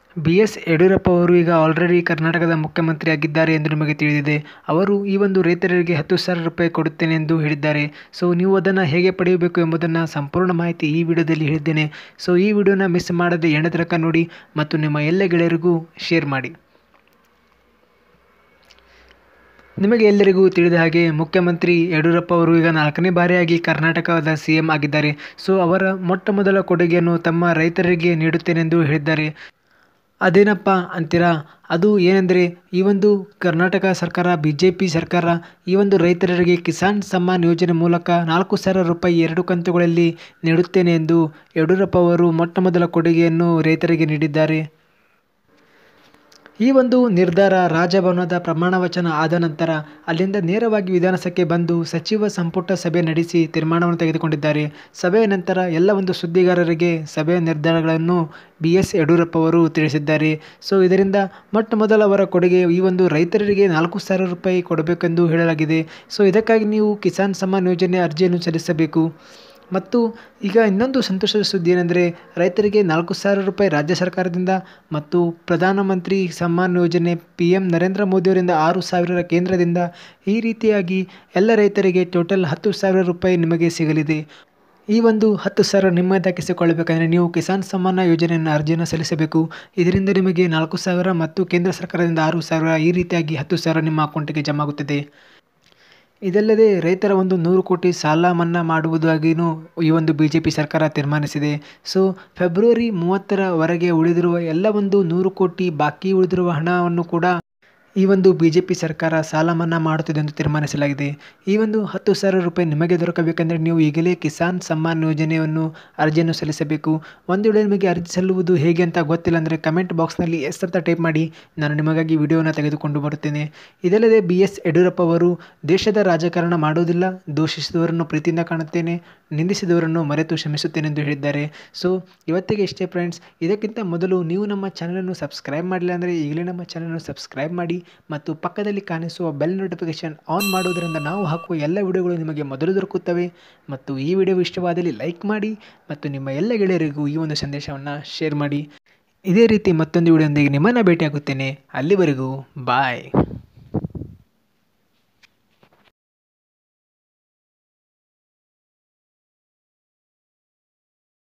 B S Yediyurappa ಅವರು ಈಗ already ಕರ್ನಾಟಕದ ಮುಖ್ಯಮಂತ್ರಿ ಆಗಿದ್ದಾರೆ ಎಂದು ನಿಮಗೆ ತಿಳಿದಿದೆ ಅವರು ಈ ಒಂದು ರೈತರಿಗೆ ಹತ್ತು ಸಾವಿರ ರೂಪಾಯಿ ಕೊಡುತ್ತೇನೆ ಎಂದು ಹೇಳಿದ್ದಾರೆ ಸೊ ನೀವು ಅದನ್ನು ಹೇಗೆ ಪಡೆಯಬೇಕು ಎಂಬುದನ್ನು ಸಂಪೂರ್ಣ ಮಾಹಿತಿ ಈ ವಿಡಿಯೋದಲ್ಲಿ ಹೇಳಿದ್ದೇನೆ ಸೊ ಈ ವಿಡಿಯೋನ ಮಿಸ್ ಮಾಡದೆ ಎಂಡ ತನಕ ನೋಡಿ ಮತ್ತು ನಿಮ್ಮ ಎಲ್ಲ ಗೆಳೆಯರಿಗೂ ಶೇರ್ ಮಾಡಿ ನಿಮಗೆ ಎಲ್ಲರಿಗೂ ತಿಳಿದ ಹಾಗೆ ಮುಖ್ಯಮಂತ್ರಿ ಯಡಿಯೂರಪ್ಪ ಅವರು ಈಗ ನಾಲ್ಕನೇ ಬಾರಿಯಾಗಿ ಕರ್ನಾಟಕದ ಸಿ ಎಂ ಆಗಿದ್ದಾರೆ ಸೊ ಅವರ ಮೊಟ್ಟ ಮೊದಲ ಕೊಡುಗೆಯನ್ನು ತಮ್ಮ ರೈತರಿಗೆ ನೀಡುತ್ತೇನೆಂದು ಹೇಳಿದ್ದಾರೆ ಅದೇನಪ್ಪ ಅಂತೀರಾ ಅದು ಏನೆಂದರೆ ಈ ಒಂದು ಕರ್ನಾಟಕ ಸರ್ಕಾರ ಬಿ ಜೆ ಪಿ ಸರ್ಕಾರ ಈ ಒಂದು ರೈತರಿಗೆ ಕಿಸಾನ್ ಸಮ್ಮಾನ್ ಯೋಜನೆ ಮೂಲಕ ನಾಲ್ಕು ಸಾವಿರ ರೂಪಾಯಿ ಎರಡು ಕಂತುಗಳಲ್ಲಿ ನೀಡುತ್ತೇನೆ ಎಂದು ಯಡಿಯೂರಪ್ಪ ಅವರು ಮೊಟ್ಟ ಮೊದಲ ಕೊಡುಗೆಯನ್ನು ರೈತರಿಗೆ ನೀಡಿದ್ದಾರೆ ಈ ಒಂದು ನಿರ್ಧಾರ ರಾಜಭವನದ ಪ್ರಮಾಣ ವಚನ ಆದ ನಂತರ ಅಲ್ಲಿಂದ ನೇರವಾಗಿ ವಿಧಾನಸಭೆಗೆ ಬಂದು ಸಚಿವ ಸಂಪುಟ ಸಭೆ ನಡೆಸಿ ತೀರ್ಮಾನವನ್ನು ತೆಗೆದುಕೊಂಡಿದ್ದಾರೆ ಸಭೆಯ ನಂತರ ಎಲ್ಲ ಒಂದು ಸುದ್ದಿಗಾರರಿಗೆ ಸಭೆಯ ನಿರ್ಧಾರಗಳನ್ನು ಬಿ ಎಸ್ ಯಡಿಯೂರಪ್ಪ ಅವರು ತಿಳಿಸಿದ್ದಾರೆ ಸೊ ಇದರಿಂದ ಮೊಟ್ಟ ಮೊದಲ ಅವರ ಕೊಡುಗೆ ಈ ಒಂದು ರೈತರಿಗೆ ನಾಲ್ಕು ಸಾವಿರ ರೂಪಾಯಿ ಕೊಡಬೇಕೆಂದು ಹೇಳಲಾಗಿದೆ ಸೊ ಇದಕ್ಕಾಗಿ ನೀವು ಕಿಸಾನ್ ಸಮ್ಮಾನ್ ಯೋಜನೆ ಅರ್ಜಿಯನ್ನು ಸಲ್ಲಿಸಬೇಕು ಮತ್ತು ಈಗ ಇನ್ನೊಂದು ಸಂತೋಷದ ಸುದ್ದಿ ಏನೆಂದರೆ ರೈತರಿಗೆ ನಾಲ್ಕು ಸಾವಿರ ರೂಪಾಯಿ ರಾಜ್ಯ ಸರ್ಕಾರದಿಂದ ಮತ್ತು ಪ್ರಧಾನಮಂತ್ರಿ ಸಮ್ಮಾನ್ ಯೋಜನೆ ಪಿ ಎಂ ನರೇಂದ್ರ ಮೋದಿಯವರಿಂದ ಆರು ಸಾವಿರ ಕೇಂದ್ರದಿಂದ ಈ ರೀತಿಯಾಗಿ ಎಲ್ಲ ರೈತರಿಗೆ ಟೋಟಲ್ ಹತ್ತು ಸಾವಿರ ರೂಪಾಯಿ ನಿಮಗೆ ಸಿಗಲಿದೆ ಈ ಒಂದು ಹತ್ತು ಸಾವಿರ ನಿಮ್ಮದಾಗಿಸಿಕೊಳ್ಳಬೇಕಂದ್ರೆ ನೀವು ಕಿಸಾನ್ ಸಮ್ಮಾನ ಯೋಜನೆಯನ್ನು ಅರ್ಜಿಯನ್ನು ಸಲ್ಲಿಸಬೇಕು ಇದರಿಂದ ನಿಮಗೆ ನಾಲ್ಕು ಸಾವಿರ ಮತ್ತು ಕೇಂದ್ರ ಸರ್ಕಾರದಿಂದ ಆರು ಸಾವಿರ ಈ ರೀತಿಯಾಗಿ ಹತ್ತು ಸಾವಿರ ನಿಮ್ಮ ಅಕೌಂಟಿಗೆ ಜಮಾ ಆಗುತ್ತದೆ ಇದಲ್ಲದೆ ರೈತರ ಒಂದು ನೂರು ಕೋಟಿ ಸಾಲ ಮನ್ನಾ ಮಾಡುವುದಾಗಿಯೂ ಈ ಒಂದು ಬಿ ಜೆ ಪಿ ಸರ್ಕಾರ ತೀರ್ಮಾನಿಸಿದೆ ಸೊ ಫೆಬ್ರವರಿ ಮೂವತ್ತರವರೆಗೆ ಉಳಿದಿರುವ ಎಲ್ಲ ಒಂದು ನೂರು ಕೋಟಿ ಬಾಕಿ ಉಳಿದಿರುವ ಹಣವನ್ನು ಕೂಡ ಈ ಒಂದು ಬಿ ಜೆ ಪಿ ಸರ್ಕಾರ ಸಾಲ ಮನ್ನಾ ಮಾಡುತ್ತದೆ ಎಂದು ತೀರ್ಮಾನಿಸಲಾಗಿದೆ ಈ ಒಂದು ಹತ್ತು ಸಾವಿರ ರೂಪಾಯಿ ನಿಮಗೆ ದೊರಕಬೇಕೆಂದರೆ ನೀವು ಈಗಲೇ ಕಿಸಾನ್ ಸಮ್ಮಾನ್ ಯೋಜನೆಯನ್ನು ಅರ್ಜಿಯನ್ನು ಸಲ್ಲಿಸಬೇಕು ಒಂದು ವೇಳೆ ನಿಮಗೆ ಅರ್ಜಿ ಸಲ್ಲುವುದು ಹೇಗೆ ಅಂತ ಗೊತ್ತಿಲ್ಲ ಅಂದರೆ ಕಮೆಂಟ್ ಬಾಕ್ಸ್ನಲ್ಲಿ ಎಸ್ ಅಂತ ಟೈಪ್ ಮಾಡಿ ನಾನು ನಿಮಗಾಗಿ ವಿಡಿಯೋನ ತೆಗೆದುಕೊಂಡು ಬರುತ್ತೇನೆ ಇದಲ್ಲದೆ ಬಿ ಎಸ್ ಯಡಿಯೂರಪ್ಪ ಅವರು ದೇಶದ ರಾಜಕಾರಣ ಮಾಡುವುದಿಲ್ಲ ದೂಷಿಸಿದವರನ್ನು ಪ್ರೀತಿಯಿಂದ ಕಾಣುತ್ತೇನೆ ನಿಂದಿಸಿದವರನ್ನು ಮರೆತು ಕ್ಷಮಿಸುತ್ತೇನೆ ಎಂದು ಹೇಳಿದ್ದಾರೆ ಸೊ ಇವತ್ತಿಗೆ ಇಷ್ಟೇ ಫ್ರೆಂಡ್ಸ್ ಇದಕ್ಕಿಂತ ಮೊದಲು ನೀವು ನಮ್ಮ ಚಾನಲನ್ನು ಸಬ್ಸ್ಕ್ರೈಬ್ ಮಾಡಿಲ್ಲ ಅಂದರೆ ಈಗಲೇ ನಮ್ಮ ಚಾನಲನ್ನು ಸಬ್ಸ್ಕ್ರೈಬ್ ಮಾಡಿ ಮತ್ತು ಪಕ್ಕದಲ್ಲಿ ಕಾಣಿಸುವ ಬೆಲ್ ನೋಟಿಫಿಕೇಷನ್ ಆನ್ ಮಾಡುವುದರಿಂದ ನಾವು ಹಾಕುವ ಎಲ್ಲ ವಿಡಿಯೋಗಳು ನಿಮಗೆ ಮೊದಲು ದೊರಕುತ್ತವೆ ಮತ್ತು ಈ ವಿಡಿಯೋ ಇಷ್ಟವಾದಲ್ಲಿ ಲೈಕ್ ಮಾಡಿ ಮತ್ತು ನಿಮ್ಮ ಎಲ್ಲ ಗೆಳೆಯರಿಗೂ ಈ ಒಂದು ಸಂದೇಶವನ್ನು ಶೇರ್ ಮಾಡಿ ಇದೇ ರೀತಿ ಮತ್ತೊಂದು ವಿಡಿಯೋದೊಂದಿಗೆ ನಿಮ್ಮನ್ನು ಭೇಟಿಯಾಗುತ್ತೇನೆ ಅಲ್ಲಿವರೆಗೂ ಬಾಯ್